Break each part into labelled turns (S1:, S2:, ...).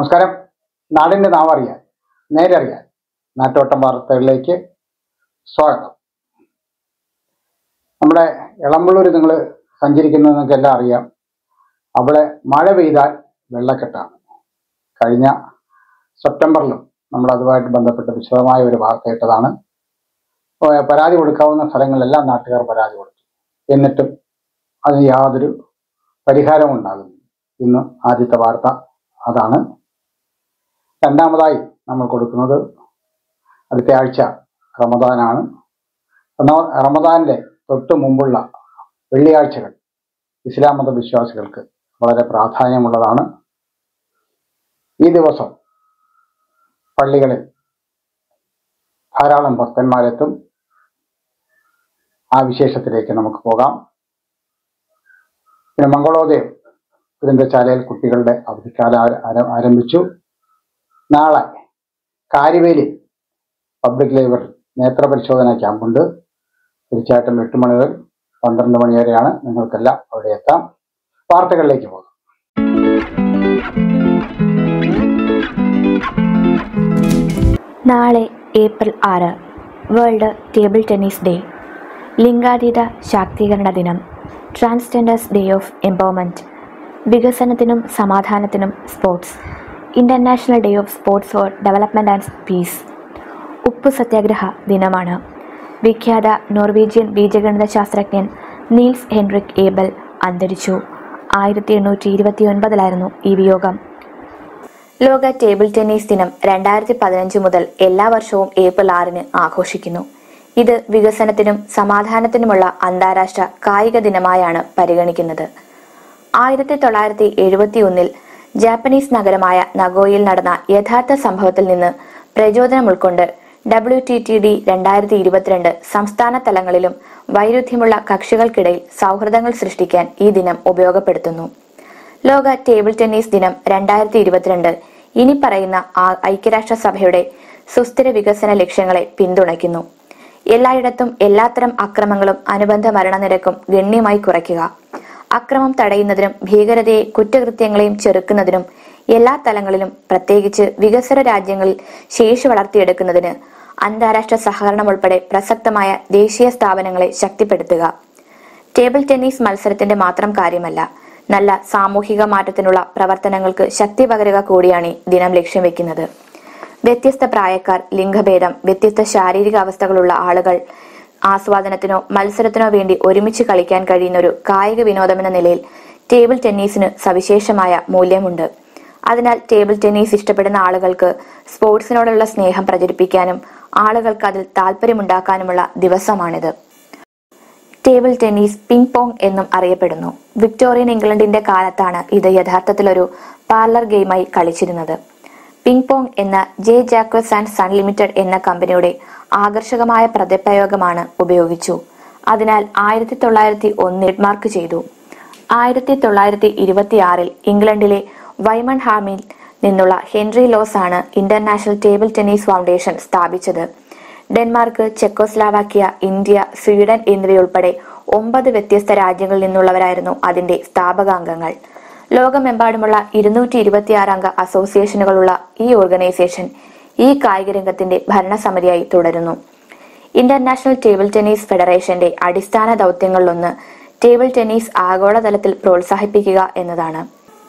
S1: നമസ്കാരം നാടിൻ്റെ നാവറിയാൻ നേരെ അറിയാൻ നാട്ടോട്ടം വാർത്തകളിലേക്ക് സ്വാഗതം നമ്മുടെ ഇളമ്പള്ളൂർ നിങ്ങൾ സഞ്ചരിക്കുന്നത് നിങ്ങൾക്ക് എല്ലാം അറിയാം അവിടെ മഴ പെയ്താൽ വെള്ളക്കെട്ടാണ് കഴിഞ്ഞ സെപ്റ്റംബറിലും നമ്മൾ അതുമായിട്ട് ബന്ധപ്പെട്ട് വിശദമായ ഒരു വാർത്ത ഇട്ടതാണ് ഏർ പരാതി കൊടുക്കാവുന്ന സ്ഥലങ്ങളിലെല്ലാം നാട്ടുകാർ പരാതി കൊടുത്തു എന്നിട്ടും അതിന് യാതൊരു പരിഹാരവും ഉണ്ടാകുന്നില്ല ഇന്ന് ആദ്യത്തെ വാർത്ത അതാണ് രണ്ടാമതായി നമ്മൾ കൊടുക്കുന്നത് അടുത്ത ആഴ്ച റമദാനാണ് റമ- റമദാനിലെ തൊട്ട് മുമ്പുള്ള വെള്ളിയാഴ്ചകൾ ഇസ്ലാം മത വിശ്വാസികൾക്ക് വളരെ പ്രാധാന്യമുള്ളതാണ് ഈ ദിവസം പള്ളികളിൽ ധാരാളം ഭക്തന്മാരെത്തും ആ വിശേഷത്തിലേക്ക് നമുക്ക് പോകാം പിന്നെ മംഗളോദയം ഗ്രന്ഥശാലയിൽ കുട്ടികളുടെ അവധിക്കാലം ആര- ആര- ആരംഭിച്ചു നാളെ കാരിവേലി പബ്ലിക് ലൈബ്രറി നേത്രപരിശോധന ക്യാമ്പുണ്ട് തീർച്ചയായിട്ടും എട്ട് മണി മുതൽ പന്ത്രണ്ട് മണി വരെയാണ് നിങ്ങൾക്കെല്ലാം അവിടെ എത്താം വാർത്തകളിലേക്ക് പോകാം
S2: നാളെ ഏപ്രിൽ ആറ് വേൾഡ് ടേബിൾ ടെന്നീസ് ഡേ ലിംഗാതീത ശാക്തീകരണ ദിനം ട്രാൻസ്ജെൻഡേഴ്സ് ഡേ ഓഫ് എംപവർമെൻറ്റ് വികസനത്തിനും സമാധാനത്തിനും sports international day of sports for development and peace ഉപ്പു സത്യാഗ്രഹ ദിനമാണ് വിഖ്യാത നോർവീജിയൻ ബീജഗണിത ശാസ്ത്രജ്ഞൻ നീൽസ് ഹെൻറിക് ഏബൽ അന്തരിച്ചു ആയിരത്തി എണ്ണൂറ്റി ഇരുപത്തി ഒൻപതിലായിരുന്നു ഈ വിയോഗം ലോക ടേബിൾ ടെന്നീസ് ദിനം രണ്ടായിരത്തി പതിനഞ്ച് മുതൽ എല്ലാ വർഷവും ഏപ്രിൽ ആറിന് ആഘോഷിക്കുന്നു ഇത് വികസനത്തിനും സമാധാനത്തിനുമുള്ള അന്താരാഷ്ട്ര കായിക ദിനമായാണ് പരിഗണിക്കുന്നത് ആയിരത്തി തൊള്ളായിരത്തി എഴുപത്തി ഒന്നിൽ ജാപ്പനീസ് നഗരമായ നഗോയിൽ നടന്ന യഥാർത്ഥ സംഭവത്തിൽ നിന്ന് പ്രചോദനം ഉൾക്കൊണ്ട് ഡബ്ല്യു ടി ടി ഡി രണ്ടായിരത്തി ഇരുപത്തിരണ്ട് സംസ്ഥാന തലങ്ങളിലും വൈരുദ്ധ്യമുള്ള കക്ഷികൾക്കിടയിൽ സൗഹൃദങ്ങൾ സൃഷ്ടിക്കാൻ ഈ ദിനം ഉപയോഗപ്പെടുത്തുന്നു ലോക ടേബിൾ ടെന്നീസ് ദിനം രണ്ടായിരത്തി ഇരുപത്തിരണ്ട് ഇനി പറയുന്ന ആ ഐക്യരാഷ്ട്രസഭയുടെ സുസ്ഥിര വികസന ലക്ഷ്യങ്ങളെ പിന്തുണയ്ക്കുന്നു എല്ലായിടത്തും എല്ലാത്തരം അക്രമങ്ങളും അനുബന്ധ മരണനിരക്കും ഗണ്യമായി കുറയ്ക്കുക അക്രമം തടയുന്നതിനും ഭീകരതയെ കുറ്റകൃത്യങ്ങളെയും ചെറുക്കുന്നതിനും എല്ലാ തലങ്ങളിലും പ്രത്യേകിച്ച് വികസ്വര രാജ്യങ്ങളിൽ ശേഷി വളർത്തിയെടുക്കുന്നതിന് അന്താരാഷ്ട്ര സഹകരണം ഉൾപ്പെടെ പ്രസക്തമായ ദേശീയ സ്ഥാപനങ്ങളെ ശക്തിപ്പെടുത്തുക ടേബിൾ ടെന്നീസ് മത്സരത്തിന്റെ മാത്രം കാര്യമല്ല നല്ല സാമൂഹിക മാറ്റത്തിനുള്ള പ്രവർത്തനങ്ങൾക്ക് ശക്തി പകരുക കൂടിയാണ് ഈ ദിനം ലക്ഷ്യം വെക്കുന്നത് വ്യത്യസ്ത പ്രായക്കാർ ലിംഗഭേദം വ്യത്യസ്ത ശാരീരിക അവസ്ഥകളുള്ള ആളുകൾ ആസ്വാദനത്തിനോ മത്സരത്തിനോ വേണ്ടി ഒരുമിച്ച് കളിക്കാൻ കഴിയുന്ന ഒരു കായിക വിനോദമെന്ന നിലയിൽ ടേബിൾ ടെന്നീസിന് സവിശേഷമായ മൂല്യമുണ്ട് അതിനാൽ ടേബിൾ ടെന്നീസ് ഇഷ്ടപ്പെടുന്ന ആളുകൾക്ക് സ്പോർട്സിനോടുള്ള സ്നേഹം പ്രചരിപ്പിക്കാനും ആളുകൾക്ക് അതിൽ താല്പര്യമുണ്ടാക്കാനുമുള്ള ദിവസമാണിത് ടേബിൾ ടെന്നീസ് പിങ് പോങ് എന്നും അറിയപ്പെടുന്നു വിക്ടോറിയൻ ഇംഗ്ലണ്ടിന്റെ കാലത്താണ് ഇത് യഥാർത്ഥത്തിൽ ഒരു പാർലർ ഗെയിമായി കളിച്ചിരുന്നത് പിങ് പോങ് എന്ന J Jaques and son limited എന്ന കമ്പനിയുടെ ആകർഷകമായ പദപ്രയോഗമാണ് ഉപയോഗിച്ചു അതിനാൽ ആയിരത്തി തൊള്ളായിരത്തി ഒന്ന് മാർക്ക് ചെയ്തു ആയിരത്തി തൊള്ളായിരത്തി ഇരുപത്തിയാറിൽ ഇംഗ്ലണ്ടിലെ വൈമൺ ഹാമിൽ നിന്നുള്ള ഹെൻറി ലോസ് ആണ് ഇന്റർനാഷണൽ ടേബിൾ ടെന്നീസ് ഫൗണ്ടേഷൻ സ്ഥാപിച്ചത് ഡെൻമാർക്ക് ചെക്കോസ്ലാവാക്യ ഇന്ത്യ സ്വീഡൻ എന്നിവയുൾപ്പെടെ ഒമ്പത് വ്യത്യസ്ത രാജ്യങ്ങളിൽ നിന്നുള്ളവരായിരുന്നു അതിന്റെ സ്ഥാപകാംഗങ്ങൾ ലോകമെമ്പാടുമുള്ള ഇരുന്നൂറ്റി ഇരുപത്തിയാറ് അംഗ അസോസിയേഷനുകളുള്ള ഈ ഓർഗനൈസേഷൻ ഈ കായിക രംഗത്തിന്റെ ഭരണസമിതിയായി തുടരുന്നു ഇന്റർനാഷണൽ ടേബിൾ ടെന്നീസ് ഫെഡറേഷന്റെ അടിസ്ഥാന ദൗത്യങ്ങളിലൊന്ന് ടേബിൾ ടെന്നീസ് ആഗോളതലത്തിൽ പ്രോത്സാഹിപ്പിക്കുക എന്നതാണ്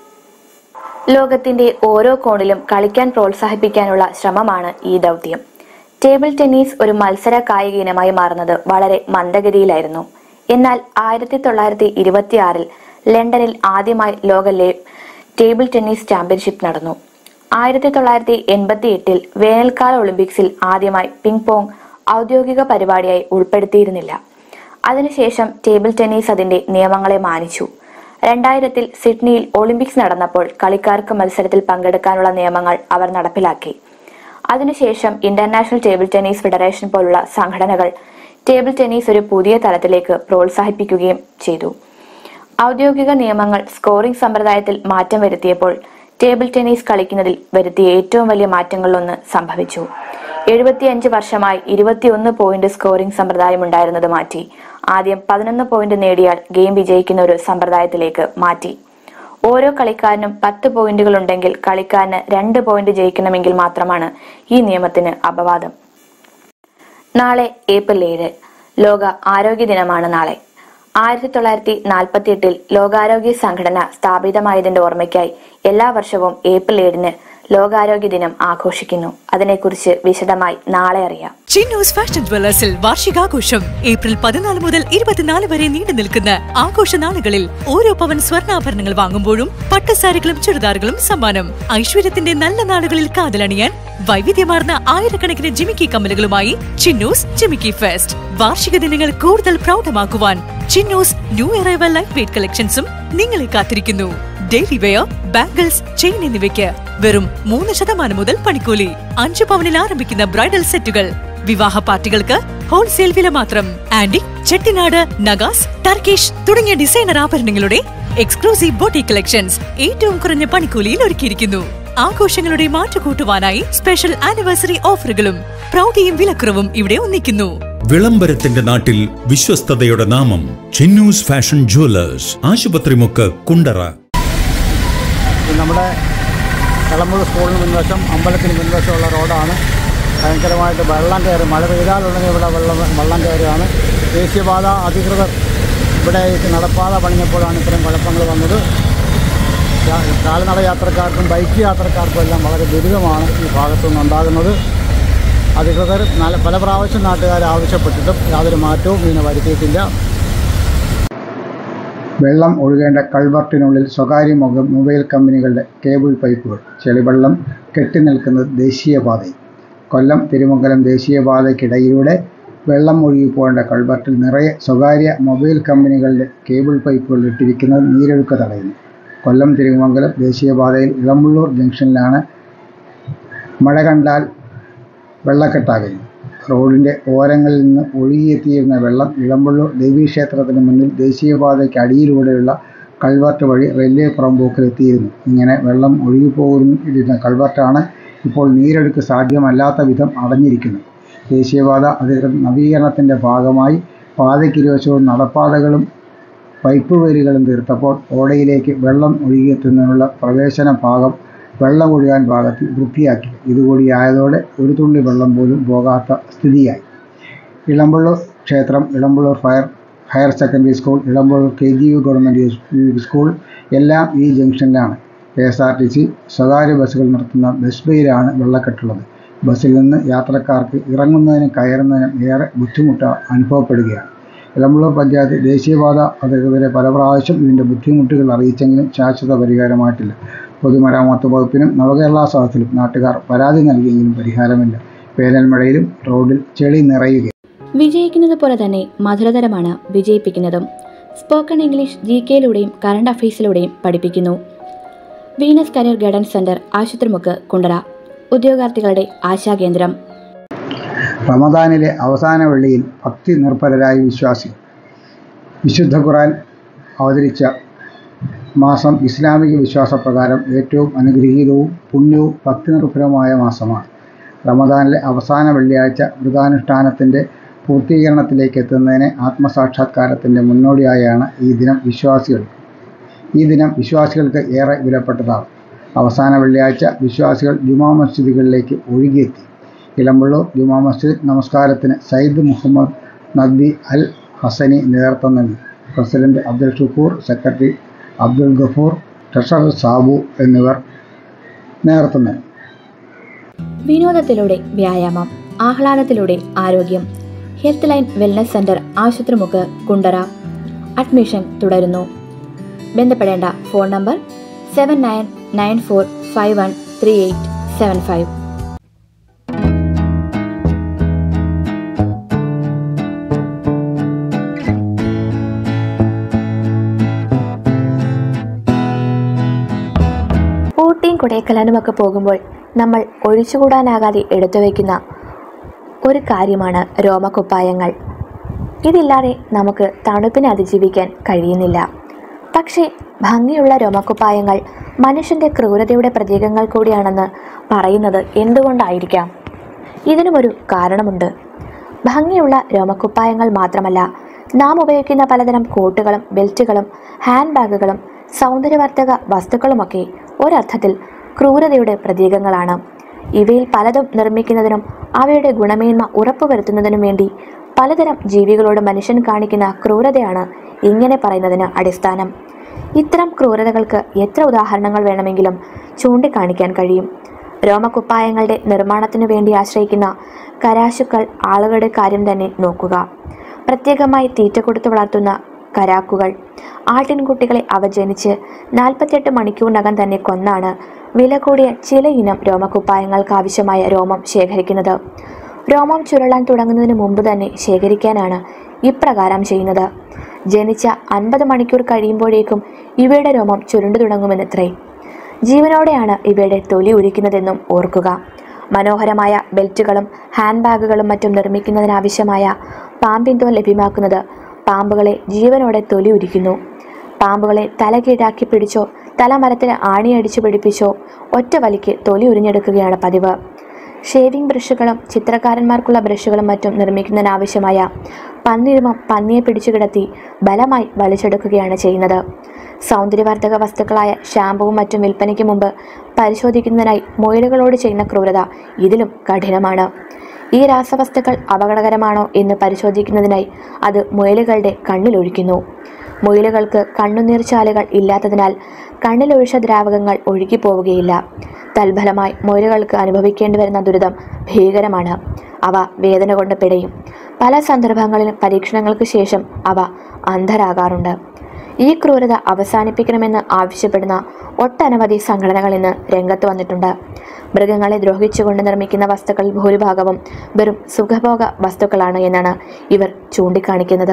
S2: ലോകത്തിന്റെ ഓരോ കോണിലും കളിക്കാൻ പ്രോത്സാഹിപ്പിക്കാനുള്ള ശ്രമമാണ് ഈ ദൗത്യം ടേബിൾ ടെന്നീസ് ഒരു മത്സര കായിക ഇനമായി മാറുന്നത് വളരെ മന്ദഗതിയിലായിരുന്നു എന്നാൽ ആയിരത്തി തൊള്ളായിരത്തി ഇരുപത്തിയാറിൽ ലണ്ടനിൽ ആദ്യമായി ലോക ലേ- ടേബിൾ ടെന്നീസ് ചാമ്പ്യൻഷിപ്പ് നടന്നു ആയിരത്തി തൊള്ളായിരത്തി എൺപത്തി എട്ടിൽ വേനൽക്കാല ഒളിമ്പിക്സിൽ ആദ്യമായി പിങ് പോങ് ഔദ്യോഗിക പരിപാടിയായി ഉൾപ്പെടുത്തിയിരുന്നില്ല അതിനുശേഷം ടേബിൾ ടെന്നീസ് അതിന്റെ നിയമങ്ങളെ മാനിച്ചു രണ്ടായിരത്തിൽ സിഡ്നിയിൽ ഒളിമ്പിക്സ് നടന്നപ്പോൾ കളിക്കാർക്ക് മത്സരത്തിൽ പങ്കെടുക്കാനുള്ള നിയമങ്ങൾ അവർ നടപ്പിലാക്കി അതിനുശേഷം ഇന്റർനാഷണൽ ടേബിൾ ടെന്നീസ് ഫെഡറേഷൻ പോലുള്ള സംഘടനകൾ ടേബിൾ ടെന്നീസ് ഒരു പുതിയ തലത്തിലേക്ക് പ്രോത്സാഹിപ്പിക്കുകയും ചെയ്തു ഔദ്യോഗിക നിയമങ്ങൾ സ്കോറിംഗ് സമ്പ്രദായത്തിൽ മാറ്റം വരുത്തിയപ്പോൾ ടേബിൾ ടെന്നീസ് കളിക്കുന്നതിൽ വരുത്തിയ ഏറ്റവും വലിയ മാറ്റങ്ങളിലൊന്ന് സംഭവിച്ചു എഴുപത്തിയഞ്ച് വർഷമായി ഇരുപത്തിയൊന്ന് പോയിന്റ് സ്കോറിംഗ് സമ്പ്രദായം ഉണ്ടായിരുന്നത് മാറ്റി ആദ്യം പതിനൊന്ന് പോയിന്റ് നേടിയാൽ ഗെയിം വിജയിക്കുന്ന ഒരു സമ്പ്രദായത്തിലേക്ക് മാറ്റി ഓരോ കളിക്കാരനും പത്ത് പോയിന്റുകൾ ഉണ്ടെങ്കിൽ കളിക്കാരന് രണ്ട് പോയിന്റ് ജയിക്കണമെങ്കിൽ മാത്രമാണ് ഈ നിയമത്തിന് അപവാദം നാളെ ഏപ്രിൽ ഏഴ് ലോക ആരോഗ്യ ദിനമാണ് നാളെ ആയിരത്തി തൊള്ളായിരത്തി നാൽപ്പത്തി എട്ടിൽ ലോകാരോഗ്യ സംഘടന സ്ഥാപിതമായതിന്റെ ഓർമ്മയ്ക്കായി എല്ലാ വർഷവും ഏപ്രിൽ ഏഴിന് ലോകാരോഗ്യ ദിനം ആഘോഷിക്കുന്നു അതിനെക്കുറിച്ച് വിശദമായി നാളെ അറിയാം
S3: ചിന്നൂസ് ഫാഷൻ ജ്വല്ലേഴ്സിൽ വാർഷികാഘോഷം ഏപ്രിൽ പതിനാല് മുതൽ ഇരുപത്തിനാല് വരെ നീണ്ടു നിൽക്കുന്ന ആഘോഷ നാളുകളിൽ ഓരോ പവൻ സ്വർണ്ണാഭരണങ്ങൾ വാങ്ങുമ്പോഴും പട്ടുസാരികളും ചുരിദാറുകളും സമ്മാനം ഐശ്വര്യത്തിന്റെ നല്ല നാളുകളിൽ കാതലണിയാൻ വൈവിധ്യമാർന്ന ആയിരക്കണക്കിന് ജിമിക്കി കമ്മലുകളുമായി ചിന്നൂസ് ജിമിക്കി ഫെസ്റ്റ് വാർഷിക ദിനങ്ങൾ കൂടുതൽ പ്രൗഢമാക്കുവാൻ Chinnus new arrival light weight കളക്ഷൻസും നിങ്ങളെ കാത്തിരിക്കുന്നു ഡെയിലി വെയർ ബാംഗിൾസ് ചെയിൻ എന്നിവയ്ക്ക് വെറും മൂന്ന് ശതമാനം മുതൽ പണിക്കൂലി അഞ്ചു പവനിൽ ആരംഭിക്കുന്ന ബ്രൈഡൽ സെറ്റുകൾ വിവാഹ പാർട്ടികൾക്ക് ഹോൾസെയിൽ വില മാത്രം ആന്റി ചെട്ടിനാട് നഗാസ് ടർക്കിഷ് തുടങ്ങിയ ഡിസൈനർ ആഭരണങ്ങളുടെ എക്സ്ക്ലൂസീവ് ബോട്ടി കളക്ഷൻസ് ഏറ്റവും കുറഞ്ഞ പണിക്കൂലിയിൽ ഒരുക്കിയിരിക്കുന്നു ആഘോഷങ്ങളുടെ മാറ്റുകൂട്ടുവാനായി സ്പെഷ്യൽ ആനിവേഴ്സറി ഓഫറുകളും പ്രൗഢിയും വിലക്കുറവും ഇവിടെ ഒന്നിക്കുന്നു
S4: വിളംബരത്തിന്റെ നാട്ടിൽ വിശ്വസ്തതയുടെ നാമം ചിന്നൂസ് ഫാഷൻ ജുവലേഴ്സ് ആശുപത്രിമുക്ക് കുണ്ടറ
S1: ഇത് നമ്മുടെ കളമ്പൂർ സ്കൂളിന് മുൻവശം അമ്പലത്തിന് മുൻവശമുള്ള റോഡാണ് ഭയങ്കരമായിട്ട് വെള്ളം കയറി മഴ പെയ്താലുണ്ടെങ്കിൽ ഇവിടെ വെള്ളം വെള്ളം കയറുകയാണ് ദേശീയപാത അധികൃതർ ഇവിടെ ഈ നടപ്പാത പണിഞ്ഞപ്പോഴാണ് ഇത്തരം കുഴപ്പങ്ങൾ വന്നത് യാ- കാൽനട യാത്രക്കാർക്കും ബൈക്ക് യാത്രക്കാർക്കും എല്ലാം വളരെ ദുരിതമാണ് ഈ ഭാഗത്തുനിന്ന് ഉണ്ടാകുന്നത് അധികൃതർ നല്ല പല പ്രാവശ്യം നാട്ടുകാർ ആവശ്യപ്പെട്ടിട്ടും യാതൊരു മാറ്റവും ഇതിന് വരുത്തിയിട്ടില്ല വെള്ളം ഒഴുകേണ്ട കൾവർട്ടിനുള്ളിൽ സ്വകാര്യ മുഖ മൊബൈൽ കമ്പനികളുടെ കേബിൾ പൈപ്പുകൾ ചെളിവെള്ളം കെട്ടി നിൽക്കുന്നത് ദേശീയപാതയിൽ കൊല്ലം തിരുമംഗലം ദേശീയപാതയ്ക്കിടയിലൂടെ വെള്ളം ഒഴുകി പോകേണ്ട കൾവർട്ടിൽ നിറയെ സ്വകാര്യ മൊബൈൽ കമ്പനികളുടെ കേബിൾ പൈപ്പുകൾ ഇട്ടിരിക്കുന്നത് നീരൊഴുക്ക് തടയുന്നു കൊല്ലം തിരുമംഗലം ദേശീയപാതയിൽ ഇളമ്പുള്ളൂർ ജംഗ്ഷനിലാണ് മഴ കണ്ടാൽ വെള്ളക്കെട്ടാകുന്നു റോഡിൻ്റെ ഓരങ്ങളിൽ നിന്ന് ഒഴുകിയെത്തിയിരുന്ന വെള്ളം ഇളമ്പള്ളൂർ ദേവീക്ഷേത്രത്തിന് മുന്നിൽ ദേശീയപാതയ്ക്ക് അടിയിലൂടെയുള്ള കൾവർട്ട് വഴി റെയിൽവേ പുറമ്പോക്കിലെത്തിയിരുന്നു ഇങ്ങനെ വെള്ളം ഒഴുകിപ്പോകുന്ന കൾവർട്ടാണ് ഇപ്പോൾ നീരൊഴുക്ക് സാധ്യമല്ലാത്ത വിധം അടഞ്ഞിരിക്കുന്നത് ദേശീയപാത അധികൃതർ നവീകരണത്തിൻ്റെ ഭാഗമായി പാതയ്ക്കിരുവശവും നടപ്പാതകളും പൈപ്പ് വേലികളും തീർത്തപ്പോൾ ഓടയിലേക്ക് വെള്ളം ഒഴുകിയെത്തുന്നതിനുള്ള പ്രവേശന ഭാഗം വെള്ളം ഒഴുകാൻ പാകത്തിൽ വൃത്തിയാക്കി ഇതുകൂടി ആയതോടെ ഒരു തുള്ളി വെള്ളം പോലും പോകാത്ത സ്ഥിതിയായി ഇളമ്പള്ളൂർ ക്ഷേത്രം ഇളമ്പള്ളൂർ ഫയർ higher secondary school Elampalloor K G U government U school എല്ലാം ഈ ജംഗ്ഷനിലാണ് K S R T C സ്വകാര്യ ബസ്സുകൾ നിർത്തുന്ന ബസ് ബേയിലാണ് വെള്ളക്കെട്ടുള്ളത് ബസ്സിൽ നിന്ന് യാത്രക്കാർക്ക് ഇറങ്ങുന്നതിനും കയറുന്നതിനും ഏറെ ബുദ്ധിമുട്ട് അനുഭവപ്പെടുകയാണ് ഇളമ്പള്ളൂർ പഞ്ചായത്ത് ദേശീയപാത അധികൃതരെ പല പ്രാവശ്യം ഇതിൻ്റെ ബുദ്ധിമുട്ടുകൾ അറിയിച്ചെങ്കിലും ശാശ്വത പരിഹാരമായിട്ടില്ല പൊതുമരാമത്ത് വകുപ്പിനും നവകേരള സദസ്സിലും നാട്ടുകാർ പരാതി നൽകിയെങ്കിലും പരിഹാരമില്ല വേനൽ മഴയിലും റോഡിൽ ചെളി നിറയുകയാണ്
S2: വിജയിക്കുന്നത് പോലെ തന്നെ മധുരതരമാണ് വിജയിപ്പിക്കുന്നതും സ്പോക്കൺ ഇംഗ്ലീഷ് ജി കെയിലൂടെയും കറണ്ട് അഫയേഴ്സിലൂടെയും പഠിപ്പിക്കുന്നു Venus career guidance centre Asupathrimukku Kundara ഉദ്യോഗാർത്ഥികളുടെ ആശാകേന്ദ്രം
S1: റമദാനിലെ അവസാന വെള്ളിയിൽ ഭക്തി നിർഭരരായ വിശ്വാസി വിശുദ്ധ ഖുറാൻ അവതരിച്ച മാസം ഇസ്ലാമിക വിശ്വാസപ്രകാരം ഏറ്റവും അനുഗ്രഹീതവും പുണ്യവും ഭക്തി നിർഭരവുമായ മാസമാണ് റമദാനിലെ അവസാന വെള്ളിയാഴ്ച വ്രതാനുഷ്ഠാനത്തിൻ്റെ പൂർത്തീകരണത്തിലേക്ക് എത്തുന്നതിന് ആത്മസാക്ഷാത്കാരത്തിൻ്റെ മുന്നോടിയായാണ് ഈ ദിനം വിശ്വാസികൾക്ക് ഈ ദിനം വിശ്വാസികൾക്ക് ഏറെ വിലപ്പെട്ടതാണ് അവസാന വെള്ളിയാഴ്ച വിശ്വാസികൾ ജുമാ മസ്ജിദുകളിലേക്ക് ഒഴുകിയെത്തി ഇളമ്പള്ളൂർ ജുമാ മസ്ജിദ് നമസ്കാരത്തിന് സയ്യിദ് മുഹമ്മദ് നദ്ബി അൽ ഹസനി നേതൃത്വം നൽകി president Abdul Shukoor secretary Abdul Gafoor treasurer Sabu എന്നിവർ നേതൃത്വം നൽകി
S2: വിനോദത്തിലൂടെ വ്യായാമം ആഹ്ലാദത്തിലൂടെ ആരോഗ്യം health line wellness centre Asupathrimukku Kundara admission തുടരുന്നു ബന്ധപ്പെടേണ്ട phone number seven nine nine four five one three eight seven five ഊട്ടിയും കൊടൈക്കനാലുമൊക്കെ പോകുമ്പോൾ നമ്മൾ ഒഴിച്ചുകൂടാനാകാതെ എടുത്തു വയ്ക്കുന്ന ഒരു കാര്യമാണ് രോമക്കുപ്പായങ്ങൾ ഇതില്ലാതെ നമുക്ക് തണുപ്പിനെ അതിജീവിക്കാൻ കഴിയുന്നില്ല പക്ഷേ ഭംഗിയുള്ള രോമക്കുപ്പായങ്ങൾ മനുഷ്യൻ്റെ ക്രൂരതയുടെ പ്രതീകങ്ങൾ കൂടിയാണെന്ന് പറയുന്നത് എന്തുകൊണ്ടായിരിക്കാം ഇതിനുമൊരു കാരണമുണ്ട് ഭംഗിയുള്ള രോമക്കുപ്പായങ്ങൾ മാത്രമല്ല നാം ഉപയോഗിക്കുന്ന പലതരം കോട്ടുകളും ബെൽറ്റുകളും ഹാൻഡ് ബാഗുകളും സൗന്ദര്യവർദ്ധക വസ്തുക്കളുമൊക്കെ ഒരർത്ഥത്തിൽ ക്രൂരതയുടെ പ്രതീകങ്ങളാണ് ഇവയിൽ പലതും നിർമ്മിക്കുന്നതിനും അവയുടെ ഗുണമേന്മ ഉറപ്പുവരുത്തുന്നതിനും വേണ്ടി പലതരം ജീവികളോട് മനുഷ്യൻ കാണിക്കുന്ന ക്രൂരതയാണ് ഇങ്ങനെ പറയുന്നതിന് അടിസ്ഥാനം ഇത്തരം ക്രൂരതകൾക്ക് എത്ര ഉദാഹരണങ്ങൾ വേണമെങ്കിലും ചൂണ്ടിക്കാണിക്കാൻ കഴിയും രോമകുപ്പായങ്ങളുടെ നിർമ്മാണത്തിനു വേണ്ടി ആശ്രയിക്കുന്ന കരാശുക്കൾ ആളുകളുടെ കാര്യം തന്നെ നോക്കുക പ്രത്യേകമായി തീറ്റ കൊടുത്തു വളർത്തുന്ന കരാക്കുകൾ ആട്ടിൻകുട്ടികളെ അവ ജനിച്ച് നാൽപ്പത്തെട്ട് മണിക്കൂറിനകം തന്നെ കൊന്നാണ് വില കൂടിയ ചില ഇനം രോമകുപ്പായങ്ങൾക്ക് ആവശ്യമായ രോമം ശേഖരിക്കുന്നത് രോമം ചുരുളാൻ തുടങ്ങുന്നതിന് മുമ്പ് തന്നെ ശേഖരിക്കാനാണ് ഇപ്രകാരം ചെയ്യുന്നത് ജനിച്ച അൻപത് മണിക്കൂർ കഴിയുമ്പോഴേക്കും ഇവയുടെ രോമം ചുരുണ്ടു തുടങ്ങുമെന്നത്രേ ജീവനോടെയാണ് ഇവയുടെ തൊലി ഉരിക്കുന്നതെന്നും ഓർക്കുക മനോഹരമായ ബെൽറ്റുകളും ഹാൻഡ് ബാഗുകളും മറ്റും നിർമ്മിക്കുന്നതിനാവശ്യമായ പാമ്പിൻ തോൽ ലഭ്യമാക്കുന്നത് പാമ്പുകളെ ജീവനോടെ തൊലി ഉരിക്കുന്നു പാമ്പുകളെ തല കീഴാക്കി പിടിച്ചോ തലമരത്തിന് ആണിയടിച്ചു പിടിപ്പിച്ചോ ഒറ്റ വലിക്ക് തൊലി ഉരിഞ്ഞെടുക്കുകയാണ് പതിവ് ഷേവിംഗ് ബ്രഷുകളും ചിത്രകാരന്മാർക്കുള്ള ബ്രഷുകളും മറ്റും നിർമ്മിക്കുന്നതിനാവശ്യമായ പന്നിരുമം പന്നിയെ പിടിച്ചു കിടത്തി ബലമായി വലിച്ചെടുക്കുകയാണ് ചെയ്യുന്നത് സൗന്ദര്യവർദ്ധക വസ്തുക്കളായ ഷാമ്പുവും മറ്റും വിൽപ്പനയ്ക്ക് മുമ്പ് പരിശോധിക്കുന്നതിനായി മൊയിലുകളോട് ചെയ്യുന്ന ക്രൂരത ഇതിലും കഠിനമാണ് ഈ രാസവസ്തുക്കൾ അപകടകരമാണോ എന്ന് പരിശോധിക്കുന്നതിനായി അത് മുയലുകളുടെ കണ്ണിലൊഴിക്കുന്നു മുയലുകൾക്ക് കണ്ണുനീർച്ചാലുകൾ ഇല്ലാത്തതിനാൽ കണ്ണിലൊഴിച്ച ദ്രാവകങ്ങൾ ഒഴുകിപ്പോവുകയില്ല തൽഫലമായി മുയലുകൾക്ക് അനുഭവിക്കേണ്ടി വരുന്ന ദുരിതം ഭീകരമാണ് അവ വേദന കൊണ്ട് പിടയും പല സന്ദർഭങ്ങളിലും പരീക്ഷണങ്ങൾക്ക് ശേഷം അവ അന്ധരാകാറുണ്ട് ഈ ക്രൂരത അവസാനിപ്പിക്കണമെന്ന് ആവശ്യപ്പെടുന്ന ഒട്ടനവധി സംഘടനകൾ ഇന്ന് രംഗത്ത് വന്നിട്ടുണ്ട് മൃഗങ്ങളെ ദ്രോഹിച്ചുകൊണ്ട് നിർമ്മിക്കുന്ന വസ്തുക്കളിൽ ഭൂരിഭാഗവും വെറും സുഖഭോഗ വസ്തുക്കളാണ് എന്നാണ് ഇവർ ചൂണ്ടിക്കാണിക്കുന്നത്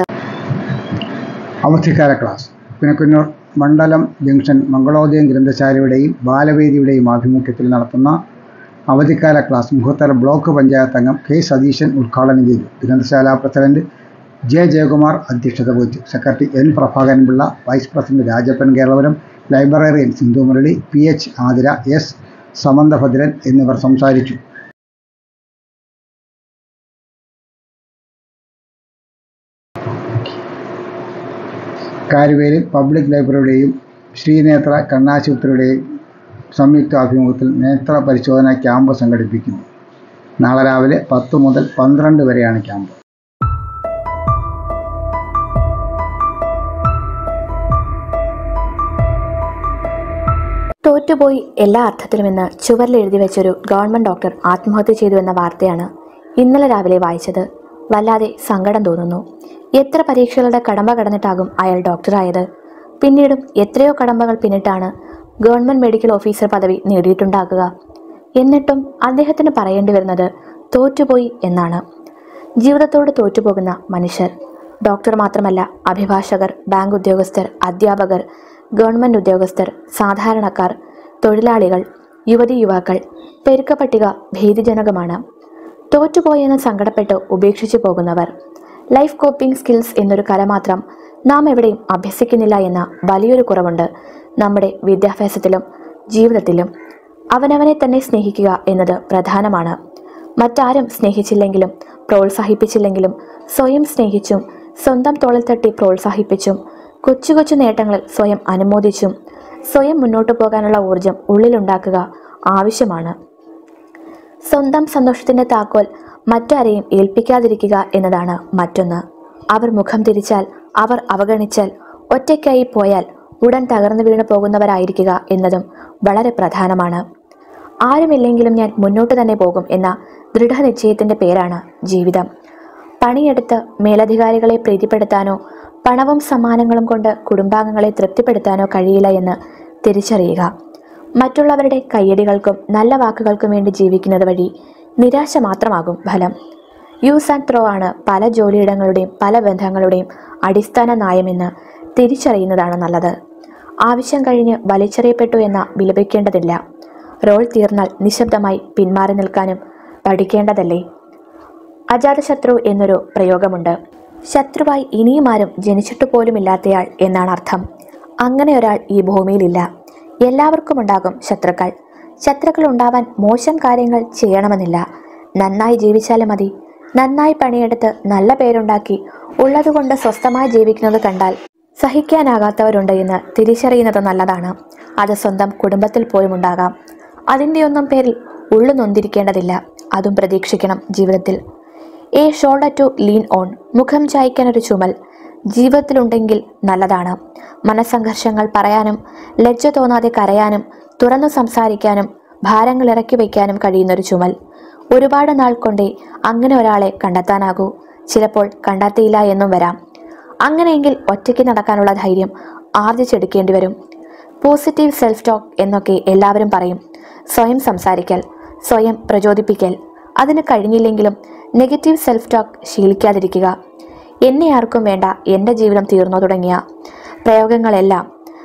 S1: അവധിക്കാല ക്ലാസ് പിനക്കുന്നൂർ മണ്ഡലം ജംഗ്ഷൻ മംഗളോദയം ഗ്രന്ഥശാലയുടെയും ബാലവേദിയുടെയും ആഭിമുഖ്യത്തിൽ നടത്തുന്ന അവധിക്കാല ക്ലാസ് മുഹത്തല ബ്ലോക്ക് പഞ്ചായത്ത് അംഗം കെ സതീശൻ ഉദ്ഘാടനം ചെയ്തു ഗ്രന്ഥശാല പ്രസിഡന്റ് ജെ ജയകുമാർ അധ്യക്ഷത വഹിച്ചു secretary N Prabhakaran Pillai vice president Rajappan Keralapuram librarian Sindhu Murali P H Athira S Samanthabhadran എന്നിവർ സംസാരിച്ചു കാരുവേലിൽ പബ്ലിക് ലൈബ്രറിയുടെയും ശ്രീനേത്ര കണ്ണാശുപത്രിയുടെയും സംയുക്ത ആഭിമുഖ്യത്തിൽ നേത്ര പരിശോധന ക്യാമ്പ് സംഘടിപ്പിക്കുന്നു നാളെ രാവിലെ പത്ത് മുതൽ പന്ത്രണ്ട് വരെയാണ് ക്യാമ്പ്
S2: തോറ്റുപോയി എല്ലാ അർത്ഥത്തിലും ഇന്ന് ചുവരിൽ എഴുതി വെച്ചൊരു ഗവൺമെന്റ് ഡോക്ടർ ആത്മഹത്യ ചെയ്തു എന്ന വാർത്തയാണ് ഇന്നലെ രാവിലെ വായിച്ചത് വല്ലാതെ സങ്കടം തോന്നുന്നു എത്ര പരീക്ഷകളുടെ കടമ്പ കടന്നിട്ടാകും അയാൾ ഡോക്ടറായത് പിന്നീടും എത്രയോ കടമ്പകൾ പിന്നിട്ടാണ് ഗവൺമെന്റ് മെഡിക്കൽ ഓഫീസർ പദവി നേടിയിട്ടുണ്ടാകുക എന്നിട്ടും അദ്ദേഹത്തിന് പറയേണ്ടി വരുന്നത് തോറ്റുപോയി എന്നാണ് ജീവിതത്തോട് തോറ്റുപോകുന്ന മനുഷ്യർ ഡോക്ടർ മാത്രമല്ല അഭിഭാഷകർ ബാങ്ക് ഉദ്യോഗസ്ഥർ അധ്യാപകർ ഗവൺമെന്റ് ഉദ്യോഗസ്ഥർ സാധാരണക്കാർ തൊഴിലാളികൾ യുവതി യുവാക്കൾ പെരുക്കപ്പട്ടിക ഭീതിജനകമാണ് തോറ്റുപോയെന്ന് സങ്കടപ്പെട്ട് ഉപേക്ഷിച്ചു പോകുന്നവർ ലൈഫ് കോപ്പിംഗ് സ്കിൽസ് എന്നൊരു കല മാത്രം നാം എവിടെയും അഭ്യസിക്കുന്നില്ല എന്ന വലിയൊരു കുറവുണ്ട് നമ്മുടെ വിദ്യാഭ്യാസത്തിലും ജീവിതത്തിലും അവനവനെ തന്നെ സ്നേഹിക്കുക എന്നത് പ്രധാനമാണ് മറ്റാരും സ്നേഹിച്ചില്ലെങ്കിലും പ്രോത്സാഹിപ്പിച്ചില്ലെങ്കിലും സ്വയം സ്നേഹിച്ചും സ്വന്തം തോളിൽ തട്ടി പ്രോത്സാഹിപ്പിച്ചും കൊച്ചു കൊച്ചു നേട്ടങ്ങളിൽ സ്വയം അനുമോദിച്ചും സ്വയം മുന്നോട്ടു പോകാനുള്ള ഊർജം ഉള്ളിലുണ്ടാക്കുക ആവശ്യമാണ് സ്വന്തം സന്തോഷത്തിന്റെ താക്കോൽ മറ്റാരെയും ഏൽപ്പിക്കാതിരിക്കുക എന്നതാണ് മറ്റൊന്ന് അവർ മുഖം തിരിച്ചാൽ അവർ അവഗണിച്ചാൽ ഒറ്റയ്ക്കായി പോയാൽ ഉടൻ തകർന്നു വീണു പോകുന്നവരായിരിക്കുക എന്നതും വളരെ പ്രധാനമാണ് ആരുമില്ലെങ്കിലും ഞാൻ മുന്നോട്ട് തന്നെ പോകും എന്ന ദൃഢനിശ്ചയത്തിന്റെ പേരാണ് ജീവിതം പണിയെടുത്ത് മേലധികാരികളെ പ്രീതിപ്പെടുത്താനോ പണവും സമ്മാനങ്ങളും കൊണ്ട് കുടുംബാംഗങ്ങളെ തൃപ്തിപ്പെടുത്താനോ കഴിയില്ല എന്ന് തിരിച്ചറിയുക മറ്റുള്ളവരുടെ കയ്യടികൾക്കും നല്ല വാക്കുകൾക്കും വേണ്ടി ജീവിക്കുന്നത് വഴി നിരാശ മാത്രമാകും ഫലം യൂസ് ആൻഡ് ത്രോ ആണ് പല ജോലിയിടങ്ങളുടെയും പല ബന്ധങ്ങളുടെയും അടിസ്ഥാന നയമെന്ന് തിരിച്ചറിയുന്നതാണ് നല്ലത് ആവശ്യം കഴിഞ്ഞ് വലിച്ചെറിയപ്പെട്ടു എന്ന വിലപിക്കേണ്ടതില്ല റോൾ തീർന്നാൽ നിശബ്ദമായി പിന്മാറി നിൽക്കാനും പഠിക്കേണ്ടതല്ലേ അജാതശത്രു എന്നൊരു പ്രയോഗമുണ്ട് ശത്രുവായി ഇനിയും ആരും ജനിച്ചിട്ട് പോലുമില്ലാത്തയാൾ എന്നാണ് അർത്ഥം അങ്ങനെ ഒരാൾ ഈ ഭൂമിയിലില്ല എല്ലാവർക്കും ഉണ്ടാകും ശത്രുക്കൾ ശത്രുക്കൾ ഉണ്ടാവാൻ മോശം കാര്യങ്ങൾ ചെയ്യണമെന്നില്ല നന്നായി ജീവിച്ചാലും മതി നന്നായി പണിയെടുത്ത് നല്ല പേരുണ്ടാക്കി ഉള്ളതുകൊണ്ട് സ്വസ്ഥമായി ജീവിക്കുന്നത് കണ്ടാൽ സഹിക്കാനാകാത്തവരുണ്ട് എന്ന് തിരിച്ചറിയുന്നത് നല്ലതാണ് അത് സ്വന്തം കുടുംബത്തിൽ പോലും ഉണ്ടാകാം അതിൻ്റെയൊന്നും പേരിൽ ഉള്ളു നൊന്തിരിക്കേണ്ടതില്ല അതും പ്രതീക്ഷിക്കണം ജീവിതത്തിൽ a shoulder to lean on മുഖം ചായ്ക്കാൻ ഒരു ചുമൽ ജീവിതത്തിലുണ്ടെങ്കിൽ നല്ലതാണ് മനസ്സംഘർഷങ്ങൾ പറയാനും ലജ്ജ തോന്നാതെ കരയാനും തുറന്നു സംസാരിക്കാനും ഭാരങ്ങൾ ഇറക്കി വയ്ക്കാനും കഴിയുന്നൊരു ചുമൽ ഒരുപാട് നാൾ കൊണ്ടേ അങ്ങനെ ഒരാളെ കണ്ടെത്താനാകൂ ചിലപ്പോൾ കണ്ടെത്തിയില്ല എന്നും വരാം അങ്ങനെയെങ്കിൽ ഒറ്റയ്ക്ക് നടക്കാനുള്ള ധൈര്യം ആർജിച്ചെടുക്കേണ്ടി വരും പോസിറ്റീവ് സെൽഫ് ടോക്ക് എന്നൊക്കെ എല്ലാവരും പറയും സ്വയം സംസാരിക്കൽ സ്വയം പ്രചോദിപ്പിക്കൽ അതിന് കഴിഞ്ഞില്ലെങ്കിലും നെഗറ്റീവ് സെൽഫ് ടോക്ക് ശീലിക്കാതിരിക്കുക എന്നെ ആർക്കും വേണ്ട എൻ്റെ ജീവിതം തീർന്നു തുടങ്ങിയ പ്രയോഗങ്ങളെല്ലാം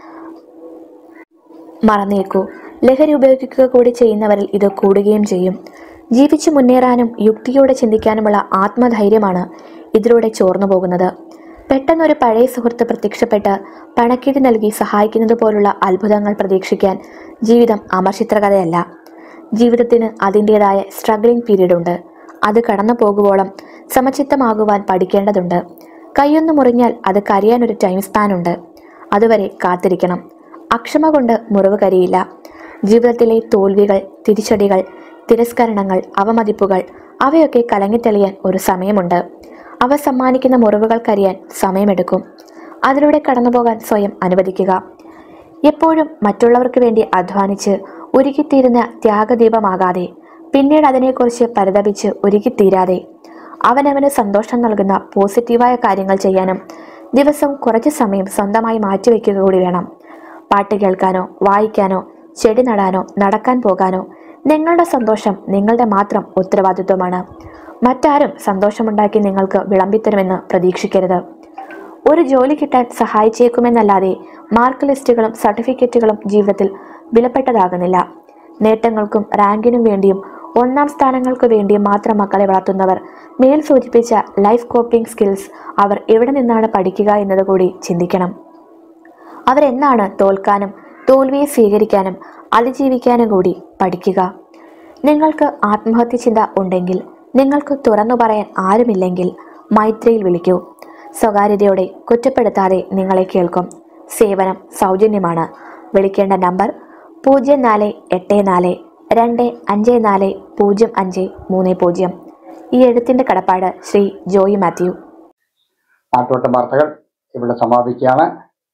S2: മറന്നേക്കൂ ലഹരി ഉപയോഗിക്കുക കൂടി ചെയ്യുന്നവരിൽ ഇത് കൂടുകയും ചെയ്യും ജീവിച്ചു മുന്നേറാനും യുക്തിയോടെ ചിന്തിക്കാനുമുള്ള ആത്മധൈര്യമാണ് ഇതിലൂടെ ചോർന്നു പോകുന്നത് പെട്ടെന്നൊരു പഴയ സുഹൃത്ത് പ്രത്യക്ഷപ്പെട്ട് പണക്കിഴി നൽകി സഹായിക്കുന്നത് പോലുള്ള അത്ഭുതങ്ങൾ പ്രതീക്ഷിക്കാൻ ജീവിതം അമർചിത്രകഥയല്ല ജീവിതത്തിന് അതിൻ്റെതായ സ്ട്രഗ്ലിംഗ് പീരീഡ് ഉണ്ട് അത് കടന്നു പോകുവോളം സമചിത്തമാകുവാൻ പഠിക്കേണ്ടതുണ്ട് കൈയൊന്ന് മുറിഞ്ഞാൽ അത് കരിയാനൊരു ടൈം സ്പാൻ ഉണ്ട് അതുവരെ കാത്തിരിക്കണം അക്ഷമ കൊണ്ട് മുറിവ് കരിയില്ല ജീവിതത്തിലെ തോൽവികൾ തിരിച്ചടികൾ തിരസ്കരണങ്ങൾ അവമതിപ്പുകൾ അവയൊക്കെ കലങ്ങിത്തെളിയാൻ ഒരു സമയമുണ്ട് അവ സമ്മാനിക്കുന്ന മുറിവുകൾ കരിയാൻ സമയമെടുക്കും അതിലൂടെ കടന്നുപോകാൻ സ്വയം അനുവദിക്കുക എപ്പോഴും മറ്റുള്ളവർക്ക് വേണ്ടി അധ്വാനിച്ച് ഉരുകിത്തീരുന്ന ത്യാഗദീപമാകാതെ പിന്നീട് അതിനെക്കുറിച്ച് പരിതപിച്ച് ഉരുകിത്തീരാതെ അവനവന് സന്തോഷം നൽകുന്ന പോസിറ്റീവായ കാര്യങ്ങൾ ചെയ്യാനും ദിവസവും കുറച്ച് സമയം സ്വന്തമായി മാറ്റിവെക്കുക കൂടി വേണം പാട്ട് കേൾക്കാനോ വായിക്കാനോ ചെടി നടാനോ നടക്കാൻ പോകാനോ നിങ്ങളുടെ സന്തോഷം നിങ്ങളുടെ മാത്രം ഉത്തരവാദിത്വമാണ് മറ്റാരും സന്തോഷമുണ്ടാക്കി നിങ്ങൾക്ക് വിളമ്പിത്തരുമെന്ന് പ്രതീക്ഷിക്കരുത് ഒരു ജോലി കിട്ടാൻ സഹായിച്ചേക്കുമെന്നല്ലാതെ മാർക്ക് ലിസ്റ്റുകളും സർട്ടിഫിക്കറ്റുകളും ജീവിതത്തിൽ വിലപ്പെട്ടതാകുന്നില്ല നേട്ടങ്ങൾക്കും റാങ്കിനും വേണ്ടിയും ഒന്നാം സ്ഥാനങ്ങൾക്ക് വേണ്ടിയും മാത്രം മക്കളെ വളർത്തുന്നവർ മേൽ സൂചിപ്പിച്ച ലൈഫ് കോപ്പിംഗ് സ്കിൽസ് അവർ എവിടെ നിന്നാണ് പഠിക്കുക എന്നത് കൂടി ചിന്തിക്കണം അവരെന്നാണ് തോൽക്കാനും തോൽവിയെ സ്വീകരിക്കാനും അതിജീവിക്കാനും കൂടി പഠിക്കുക നിങ്ങൾക്ക് ആത്മഹത്യ ചിന്ത ഉണ്ടെങ്കിൽ നിങ്ങൾക്ക് തുറന്നു പറയാൻ ആരുമില്ലെങ്കിൽ മൈത്രിയിൽ വിളിക്കൂ സ്വകാര്യതയോടെ കുറ്റപ്പെടുത്താതെ നിങ്ങളെ കേൾക്കും സേവനം സൗജന്യമാണ് വിളിക്കേണ്ട നമ്പർ പൂജ്യം നാല് എട്ട് നാല് രണ്ട് അഞ്ച് നാല് പൂജ്യം അഞ്ച് മൂന്ന് പൂജ്യം ഈ എഴുത്തിൻ്റെ കടപ്പാട് ശ്രീ ജോയി മാത്യു
S1: നാട്ടുവട്ടം വാർത്തകൾ ഇവിടെ സമാപിക്കുകയാണ്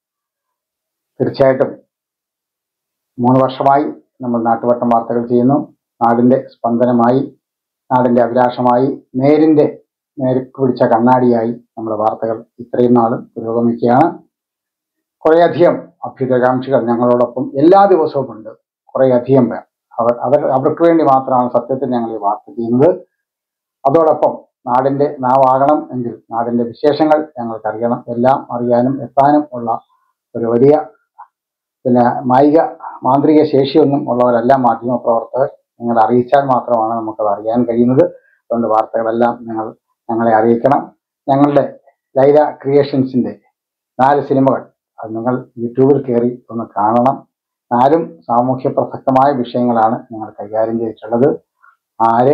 S1: തീർച്ചയായിട്ടും മൂന്ന് വർഷമായി നമ്മൾ നാട്ടുവട്ടം വാർത്തകൾ ചെയ്യുന്നു നാടിൻ്റെ സ്പന്ദനമായി നാടിൻ്റെ അഭിലാഷമായി നേരിൻ്റെ നേർക്ക് പിടിച്ച കണ്ണാടിയായി നമ്മുടെ വാർത്തകൾ ഇത്രയും നാളും പുരോഗമിക്കുകയാണ് കുറേയധികം അഭ്യുതകാംക്ഷികൾ ഞങ്ങളോടൊപ്പം എല്ലാ ദിവസവും ഉണ്ട് കുറേയധികം പേർ അവർ അവർ അവർക്ക് വേണ്ടി മാത്രമാണ് സത്യത്തിൽ ഞങ്ങൾ ഈ വാർത്ത ചെയ്യുന്നത് അതോടൊപ്പം നാടിൻ്റെ നാവാകണം എങ്കിൽ നാടിൻ്റെ വിശേഷങ്ങൾ ഞങ്ങൾക്ക് അറിയണം എല്ലാം അറിയാനും എത്താനും ഉള്ള ഒരു വലിയ പിന്നെ മായിക മാന്ത്രിക ശേഷിയൊന്നും ഉള്ളവരല്ല മാധ്യമ പ്രവർത്തകർ നിങ്ങൾ അറിയിച്ചാൽ മാത്രമാണ് നമുക്കത് അറിയാൻ കഴിയുന്നത് അതുകൊണ്ട് വാർത്തകളെല്ലാം നിങ്ങൾ ഞങ്ങളെ അറിയിക്കണം ഞങ്ങളുടെ ലൈല ക്രിയേഷൻസിൻ്റെ നാല് സിനിമകൾ അത് നിങ്ങൾ യൂട്യൂബിൽ കയറി ഒന്ന് കാണണം നാലും സാമൂഹ്യ പ്രസക്തമായ വിഷയങ്ങളാണ് ഞങ്ങൾ കൈകാര്യം ചെയ്തിട്ടുള്ളത് ആര്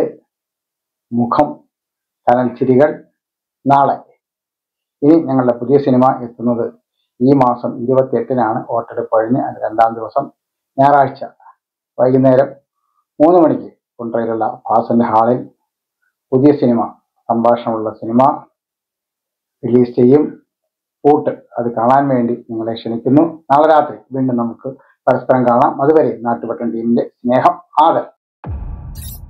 S1: മുഖം ചാനൽ ചിരികൾ നാളെ ഇനി ഞങ്ങളുടെ പുതിയ സിനിമ എത്തുന്നത് ഈ മാസം ഇരുപത്തിയെട്ടിനാണ് വോട്ടെടുപ്പ് കഴിഞ്ഞ് അതിന് രണ്ടാം ദിവസം ഞായറാഴ്ച വൈകുന്നേരം മൂന്ന് മണിക്ക് കുണ്ട്രയിലുള്ള ഭാസന്റെ ഹാളിൽ പുതിയ സിനിമ സംഭാഷണമുള്ള സിനിമ റിലീസ് ചെയ്യും കൂട്ട് അത് കാണാൻ വേണ്ടി നിങ്ങളെ ക്ഷണിക്കുന്നു നാളെ രാത്രി വീണ്ടും നമുക്ക് പരസ്പരം കാണാം അതുവരെ നാട്ടുപട്ടം ടീമിന്റെ സ്നേഹം ആദരം